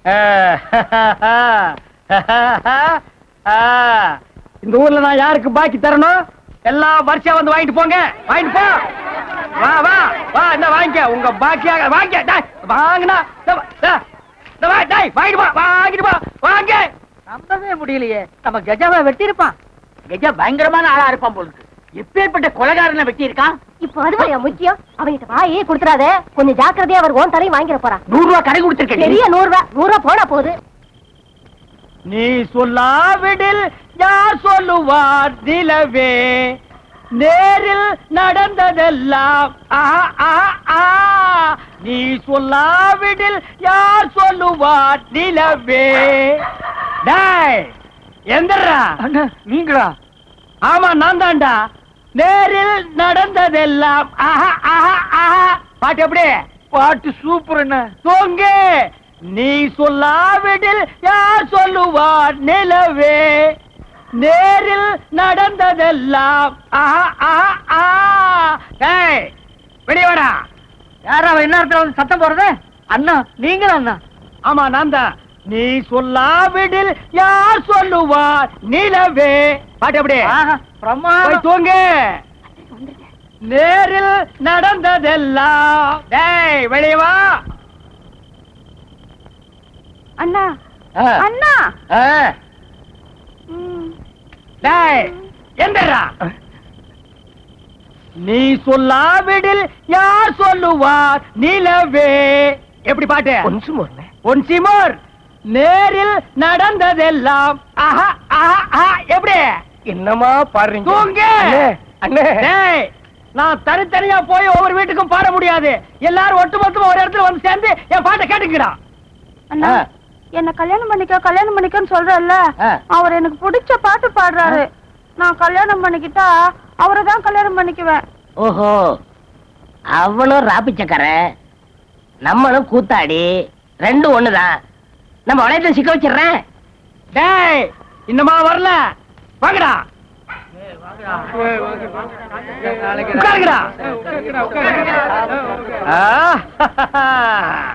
இந்த ஊர்ல நான் யாருக்கு பாக்கி தரணும் எல்லாம் வரிசையா வந்து வாங்கிட்டு போங்க வாங்கிட்டு போ வா வா வா என்ன வாங்கிக்க உங்க பாக்கியாக வாங்கிக்க டேய், வாங்குனா இந்த வா, டேய், இந்த வா, டேய், வாங்கிட்டு போ வாங்கிட்டு போ வாங்க நம்பவே முடியலையே நம்ம கஜாவை வெட்டி இருப்பான் கஜா பயங்கரமான ஆளா இருப்பான் போல இருக்கு எப்பேற்பட்ட கொலகாரனை வெட்டி இருக்கான் இப்போ அதுவா முக்கியம் அவங்கிட்ட வாயே கொடுத்துறாத கொஞ்சம் ஜாக்கிரதையா அவர் ஓன் தலையும் வாங்கிட போறான் நூறு ரூபாய் கடை கொடுத்திருக்கேன் பெரிய நூறு ரூபா நூறு ரூபா போனா போகுது நீ சொல்லாவிடில் யார் சொல்லுவார் நிலவே நேரில் நடந்ததெல்லாம் ஆஹா, ஆஹா, ஆ. நீ சொல்லாவிடில் யார் சொல்லுவார் நிலவே டேய் எந்திரா நீங்களா ஆமா நான் தான்டா நேரில் நடந்ததெல்லாம் ஆஹா, ஆஹா, ஆஹா. பாட்டு எப்படி பாட்டு சூப்பர் என்ன தூங்கு நீ சொல்லாவிடில் யார் சொல்லுவார் நிலவே நேரில் நடந்ததெல்லாம் ஆஹா, ஆஹா, ஆ. டேய், வெளிய வாடா யாரா என்ன இடத்துல வந்து சத்தம் போறது அண்ணா நீங்களும் அண்ணா ஆமா நான் தான் நீ சொல்லாவிடில் யார் சொல்லுவார் நிலவே பாட்டு எப்படி ஆஹா, போய் பிரமாதம் தூங்கு நேரில் நடந்ததெல்லாம் டேய் வெளிய வா அண்ணா அண்ணா ம். டேய் எந்தரா நீ சொல்லாவிடில் யார் சொல்லுவார் நிலவே எப்படி பாட்டு ஒன்சிமோர் நேரில் நடந்ததெல்லாம் ஆஹா ஆஹா ஆஹா எப்படி என்னமா பாடுறீங்க தூங்கு அண்ணே டேய் நான் தனித்தனியா போய் ஒவ்வொரு வீட்டுக்கும் பாட முடியாது எல்லாரும் ஒட்டுமொத்தமா ஒரு இடத்துல வந்து சேர்ந்து என் பாட்டை கேட்டுக்கிறா அண்ணா என்ன கல்யாணம் பண்ணிக்க கல்யாணம் பண்ணிக்கன்னு சொல்றல்ல ஆ. அவர் எனக்கு பிடிச்ச பாட்டு பாடுறாரு நான் கல்யாணம் பண்ணிக்கிட்டா அவரை தான் கல்யாணம் பண்ணிக்குவேன் ஓஹோ அவனும் ராப்பிச்சக்கர நம்மளும் கூத்தாடி ரெண்டும் ஒண்ணுதான் நம்ம வளையத்தை சிக்க வச்சிடுறேன் டேய் இன்னுமா வரல வாங்கடா உட்காருங்கடா ஆ.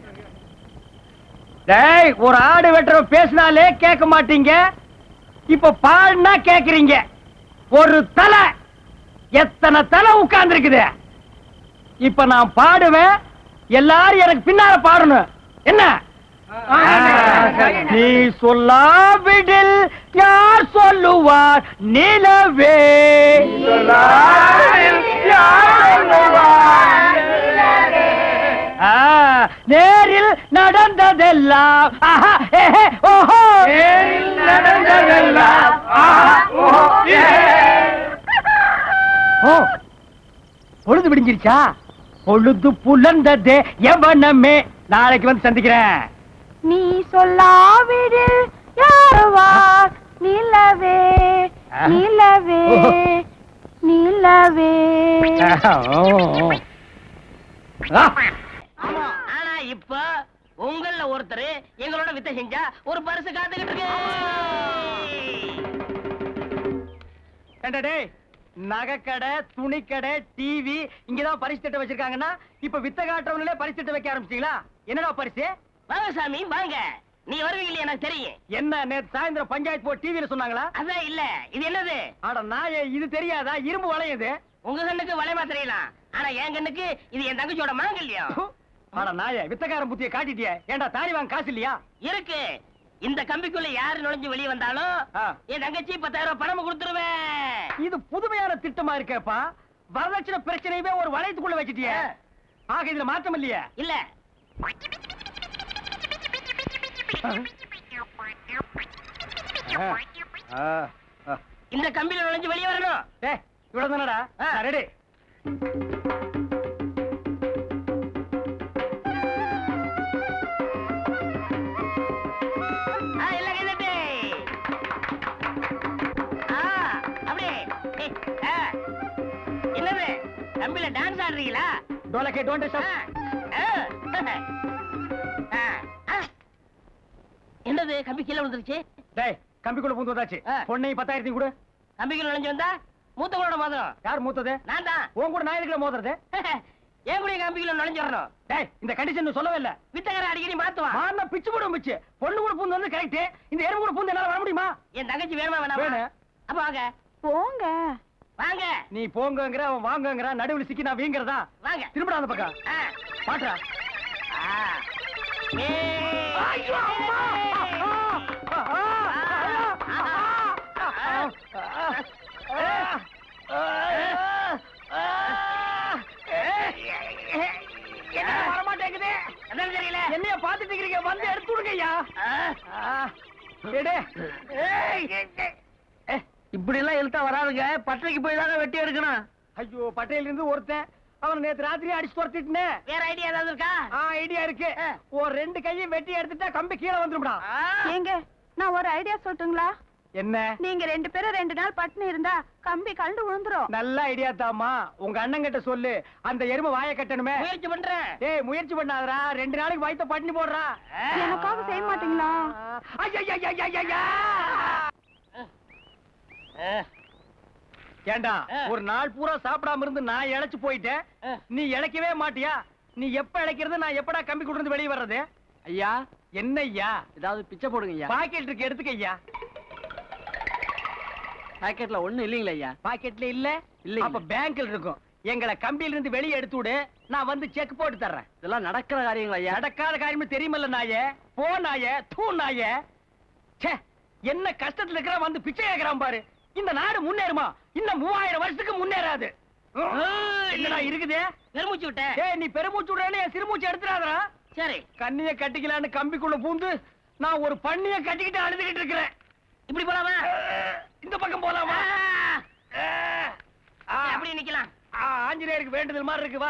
டேய் ஒரு ஆடு வெட்டுற பேசினாலே கேட்க மாட்டீங்க இப்ப பாடுனா கேக்குறீங்க ஒரு தலை எத்தனை தலை உட்கார்ந்து இருக்குது இப்ப நான் பாடுவேன் எல்லாரும் எனக்கு பின்னால பாடணும் என்ன நீ சொல்லாவிடில் யார் சொல்லுவார் நிலவே ஆ, நேரில் நடந்ததெல்லாம் ஆஹா, ஏஹே, ஓஹோ நடந்ததெல்லாம் ஆஹா, ஓஹோ, ஏஹே. ஓ பொழுது விடிஞ்சிருச்சா பொழுது புலர்ந்ததே எவனமே நாளைக்கு வந்து சந்திக்கிறேன் நீ சொல்லாவிடில் யாருவா நிலவே நிலவே நிலவே ஆ. ஆனா இப்ப உங்கள ஒருத்தர் எங்களோட வித்த செஞ்சா ஒரு பரிசு காத்துக்கிட்டு இருக்கு ஏண்டா டேய் நகைக்கடை துணிக்கடை டிவி இங்கதான் பரிசு திட்டம் வச்சிருக்காங்கன்னா இப்ப வித்த காட்டுறவங்களே பரிசு திட்டம் வைக்க ஆரம்பிச்சிட்டீங்களா என்னடா பரிசு வாங்க சாமி வாங்க நீ வருவீங்க எனக்கு தெரியும் என்ன நேத்து சாயந்தரம் பஞ்சாயத்து போர்டு டிவில சொன்னாங்களா அதான் இல்ல இது என்னது அட நாயே இது தெரியாதா இரும்பு வளையுது உங்க கண்ணுக்கு வளையமா தெரியலாம் ஆனா என் கண்ணுக்கு இது என் தங்கச்சியோட மாங்கல்யம் அட நாயே வித்தக்காரன் புத்திய காட்டிட்டியே ஏண்டா தாலி வாங்க காசு இல்லையா இருக்கு இந்த கம்பிக்குள்ள யாரு நுழைஞ்சு வெளியே வந்தாலும் ஆ. என் தங்கச்சி பத்தாயிரம் ரூபாய் பணம் கொடுத்துருவேன் இது புதுமையான திட்டமா இருக்கேப்பா வரதட்சணை பிரச்சனையவே ஒரு வளையத்துக்குள்ள வச்சிட்டியே ஆக இதுல மாற்றம் இல்லையே இல்ல இந்த கம்பியில நுழைஞ்சு வெளியே வரணும் டேய் இவ்வளவு தானடா ஆ. ரெடி ஆ, எல்லாம் கைதட்டு. ஆ, அப்படியே. ஏய், ஆ. என்னது கம்பியில டான்ஸ் ஆடுறீங்களா டோலக்கே டோன்ட் ஆ, ஆ. ஆ, ஆ. என்னது கம்பி கீழே விழுந்துருச்சு டேய் கம்பிக்குள்ள பூந்து வந்தாச்சு ஆ. பொண்ணையும் பத்தாயிரத்தையும் கூட கம்பிக்குள்ள நுழைஞ்சு வந்தா மூத்தவங்களோட மோதிரம் யார் மூத்தது நான் தான் உன் கூட நான் எதுக்குள்ள மோதுறது ஏன் கூட கம்பிக்குள்ள நுழைஞ்சிடணும் டேய் இந்த கண்டிஷன் சொல்லவே இல்ல வித்தகரை அடிக்கடி மாத்துவான் மாறினா பிச்சு போடும் பிச்சு பொண்ணு கூட பூந்து வந்து கரெக்ட் இந்த எறும்பு கூட பூந்து என்னால வர முடியுமா என் தங்கச்சி வேணுமா வேணாமா வேணும். அப்ப வாங்க போங்க வாங்க நீ போங்கங்கிற அவன் வாங்கங்கிற நடுவில் சிக்கி நான் வீங்கிறதா வாங்க திரும்படா அந்த பக்கம் ஆ. பாட்டுறா ஆ. ஏய். ஐயோ, அம்மா! ஆ, ஆ, ஆ, ஆ, ஆ, ஆ, ஆ, ஆ, என்ன வரமாட்டேங்குது என்னன்னு தெரியல என்னைய பாத்துட்டு இருக்கிறீங்க வந்து எடுத்து விடுங்க ஐயா ஆ. எடு இப்படி எல்லாம் இழுத்தா வராதுங்க பட்டறைக்கு போய் தாங்க வெட்டி எடுக்கணும் ஐயோ பட்டையில இருந்து ஒருத்தன் அவன் நேத்து ராத்திரி அடிச்சு துரத்திட்டுனே வேற ஐடியா ஏதாவது இருக்கா ஆ ஐடியா இருக்கு ஆ. ஒரு ரெண்டு கையும் வெட்டி எடுத்துட்டா கம்பி கீழே வந்துரும்டா ஆ. ஏங்க நான் ஒரு ஐடியா சொல்லட்டுங்களா என்ன நீங்க ரெண்டு பேரும் ரெண்டு நாள் பட்டினி இருந்தா கம்பி கண்டு விழுந்துரும் நல்ல ஐடியா தாமா உங்க அண்ணன் கிட்ட சொல்லு அந்த எருமை வாய கட்டணுமே முயற்சி பண்றேன் ஏய் முயற்சி பண்ணாதடா ரெண்டு நாளைக்கு வயித்த பட்டினி போடுறா எனக்காக செய்ய மாட்டீங்களா ஐயையையையையா! ஆ. ஏண்டா ஆ. ஒரு நாள் பூரா சாப்பிடாம இருந்து நான் இழைச்சு போயிட்டேன் ஆ. நீ இழைக்கவே மாட்டியா நீ எப்ப இழைக்கிறது நான் எப்படா கம்பி கொண்டு வந்து வெளியே வர்றது ஐயா என்ன ஐயா ஏதாவது பிச்சை போடுங்க ஐயா பாக்கெட் இருக்கு எடுத்துக்க ஐயா பாக்கெட்ல ஒண்ணும் இல்லீங்களா ஐயா பாக்கெட்ல இல்ல இல்லைங்க. அப்ப பேங்க்ல இருக்கும் எங்களை கம்பியில இருந்து வெளியே எடுத்து விடு நான் வந்து செக் போட்டு தர்றேன் இதெல்லாம் நடக்கிற காரியங்களா ஐயா நடக்காத காரியமே தெரியுமல்ல நாயே போ நாயே தூ நாயே ச்சே என்ன கஷ்டத்துல இருக்கிற வந்து பிச்சை கேக்குறான் பாரு இந்த நாடு முன்னேறுமா இன்னும் மூவாயிரம் வருஷத்துக்கு முன்னேறாது என்னடா இருக்குது பெருமூச்சு விட்டேன் ஏய் நீ பெருமூச்சு விடுறேன்னு என் சிறுமூச்சு எடுத்துறாதடா சரி கண்ணிய கட்டிக்கலான்னு கம்பிக்குள்ள பூந்து நான் ஒரு பண்ணிய கட்டிக்கிட்டு அழுதுகிட்டு இருக்கிறேன் இப்படி போலாமா இந்த பக்கம் போலாமா ஆ, அப்படி நிக்கலாம் ஆ, ஆஞ்சநேயருக்கு வேண்டுதல் மாதிரி இருக்கு வா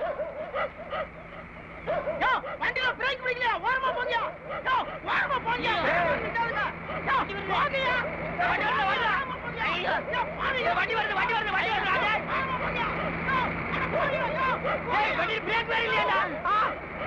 யோ, வண்டியில பிரேக் பிடிக்கலையா ஓரமா போங்க யோ, ஓரமா போங்க நிக்காதுங்க. யோ, போங்கய்யா. வண்டி வருது, வண்டி. ஐயோ, யோ, போங்கய்யா. வண்டி வருது வண்டி வருது வண்டி வருது ராஜா. ஓரமா போங்க. யோ, அட போங்கய்யா, யோ. ஏய், வண்டி பிரேக் வேற இல்லையாடா ஆ.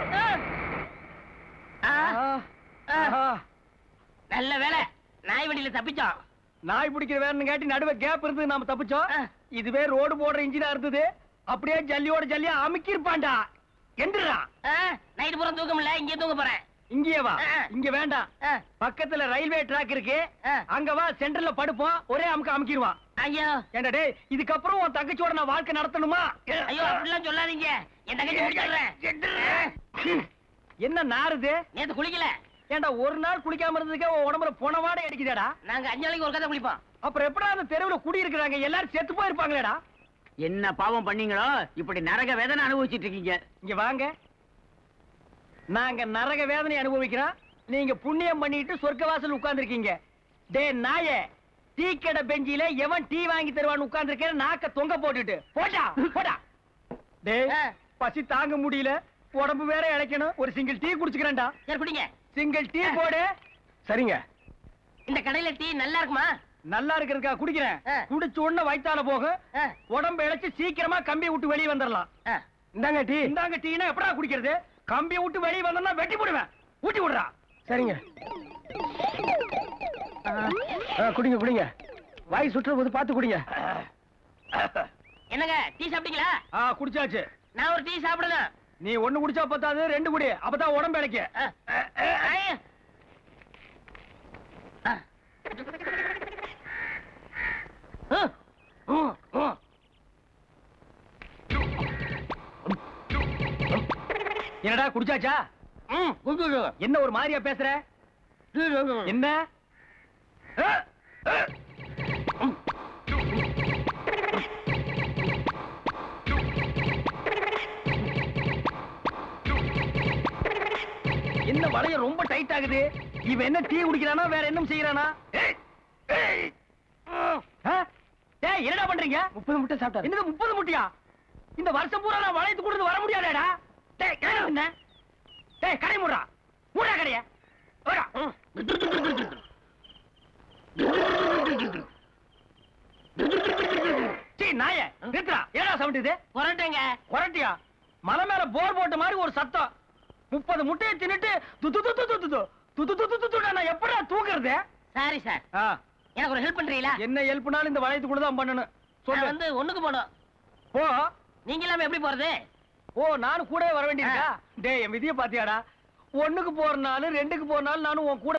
ஆ. ஆ. ஆஹா. நல்ல வேலை நாய் வண்டியில தப்பிச்சோம் நாய் பிடிக்கிற வேணும்னு காட்டி நடுவே கேப் இருந்து நாம தப்பிச்சோம் ஆ. இதுவே ரோடு போடுற இன்ஜினா இருந்தது அப்படியே ஜல்லியோட ஜல்லியா அமுக்கி இருப்பான்டா எந்திரா நைட்டு பூரா தூக்கம் இல்ல இங்கே தூங்க போறேன் இங்கேயே வா ஆ. இங்க வேண்டாம் ஆ. பக்கத்துல ரயில்வே ட்ராக் இருக்கு ஆ. அங்க வா சென்டர்ல படுப்போம் ஒரே அமுக்க அமுக்கிடுவான் ஐயோ ஏண்டா டேய் இதுக்கப்புறம் உன் தங்கச்சியோட நான் வாழ்க்கை நடத்தணுமா ஐயோ அப்படிலாம் சொல்லாதீங்க என் தங்கச்சி முடிச்சிடுறேன் என்ன நாறுது நேத்து குளிக்கல ஏண்டா ஒரு நாள் குளிக்காம இருந்ததுக்கே உன் உடம்புல பொணவாடை அடிக்குதேடா நாங்க அஞ்சு நாளைக்கு ஒரு கதை குளிப்போம் அப்புறம் எப்படா அந்த தெருவுல குடி இருக்கிறாங்க எல்லாரும் செத்து போயிருப்பாங்களேடா என்ன பாவம் பண்ணீங்களோ இப்படி நரக வேதனை அனுபவிச்சிட்டு இருக்கீங்க இங்க வாங்க நாங்க நரக வேதனை அனுபவிக்கிறோம் நீங்க புண்ணியம் பண்ணிட்டு சொர்க்க வாசல் உட்கார்ந்துருக்கீங்க டே நாயே டீ கடை பெஞ்சில எவன் டீ வாங்கி தருவான்னு உட்கார்ந்துருக்க நாக்க தொங்க போட்டுட்டு போடா போடா டே ஆ. பசி தாங்க முடியல உடம்பு வேற இழைக்கணும் ஒரு சிங்கிள் டீ குடிச்சுக்கிறேன்டா சரி குடிங்க சிங்கிள் டீ போடு சரிங்க இந்த கடையில டீ நல்லா இருக்குமா நல்லா இருக்கிறதுக்கா குடிக்கிறேன் ஆ. குடிச்ச உடனே வயித்தால போகும் ஆ. உடம்பு இழைச்சு சீக்கிரமா கம்பி விட்டு வெளியே வந்துடலாம் ஆ. இந்தாங்க டீ இந்தாங்க டீனா எப்படா குடிக்கிறது கம்பியை விட்டு வெளியே வந்தோம்னா வெட்டி போடுவேன் ஊட்டி விடுறா சரிங்க குடிங்க குடிங்க வாய் சுற்றுற போது பார்த்து குடிங்க என்னங்க டீ சாப்பிட்டீங்களா ஆ குடிச்சாச்சு நான் ஒரு டீ சாப்பிடணும் நீ ஒண்ணு குடிச்சா பத்தாது ரெண்டு குடி அப்பதான் உடம்பு இழைக்க ஆ. ஐயா. ஆ. ஆ. ம், ம். என்னடா குடிச்சாச்சா ம், குடு. என்ன ஒரு மாதிரியா பேசுற என்ன என்ன வளைய ரொம்ப டைட் ஆகுது இவன் என்ன டீ குடிக்கிறானா வேற என்ன செய்யறானா ஆ? டேய் என்னடா பண்றீங்க முப்பது முட்டை சாப்பிட்டா என்னது முப்பது முட்டையா இந்த வருஷம் பூரா நான் வளையத்து கொடுத்து வர முடியாதேடா டேய் கடை என்ன டேய் கடை மூடுறா மூடா கடைய ஓடா சீ நாயே நிறுத்துடா ஏடா சவுண்ட் இது புரட்டுங்க குரட்டியா மலை மேல போர் போட்ட மாதிரி ஒரு சத்தம் முப்பது முட்டையை தின்னுட்டு து து து து து து து து து து து து து நான் எப்படா தூக்குறது சாரி சார் ஆ, எனக்கு ஒரு ஹெல்ப் பண்றீங்களா என்ன ஹெல்ப்னாலும் இந்த வளையத்துக்குள்ள தான் பண்ணணும் நான் சொல்லு வந்து ஒண்ணுக்கு போகணும் போ நீங்க இல்லாம எப்படி போறது ஓ நானும் கூடவே வர வேண்டியிருக்கா டேய் என் விதியை பாத்தியாடா ஒண்ணுக்கு போறனாலும் ரெண்டுக்கு போறனாலும் நானும் உன் கூட